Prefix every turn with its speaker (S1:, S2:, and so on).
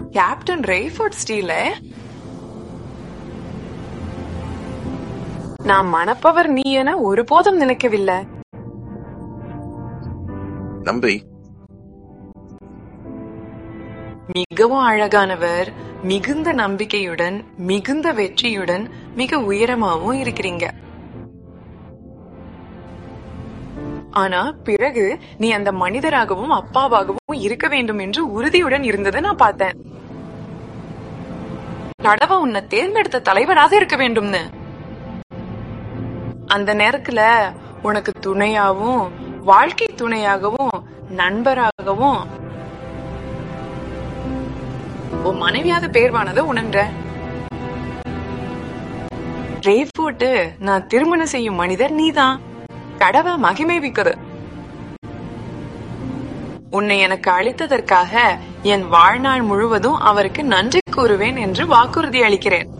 S1: captain ரேஃபோர்ட் ஸ்டீல நான் மணப்பவர் நீ என ஒருபோதும் நினைக்கவில்லை
S2: நம்பி
S1: மிகவும் அழகானவர் மிகுந்த நம்பிக்கையுடன் மிகுந்த வெற்றியுடன் மிக உயரமாவும் இருக்கிறீங்க ஆனா பிறகு நீ அந்த மனிதராகவும் அப்பாவாகவும் இருக்க வேண்டும் என்று உறுதியுடன் இருந்ததை நான் பார்த்தேன் கடவை உன்னை தேர்ந்தெடுத்த தலைவராக இருக்க வேண்டும்னு அந்த நேரத்துல உனக்கு துணையாவும் வாழ்க்கை துணையாகவும் நண்பராகவும் உன் மனைவியாத பேர்வானதை உணர்ற ரேஃபோர்ட் நான் திருமணம் செய்யும் மனிதர் நீதான் கடவை மகிமைவிக்குது உன்னை எனக்கு அளித்ததற்காக என் வாழ்நாள் முழுவதும் அவருக்கு நன்றி கூறுவேன் என்று வாக்குறுதி அளிக்கிறேன்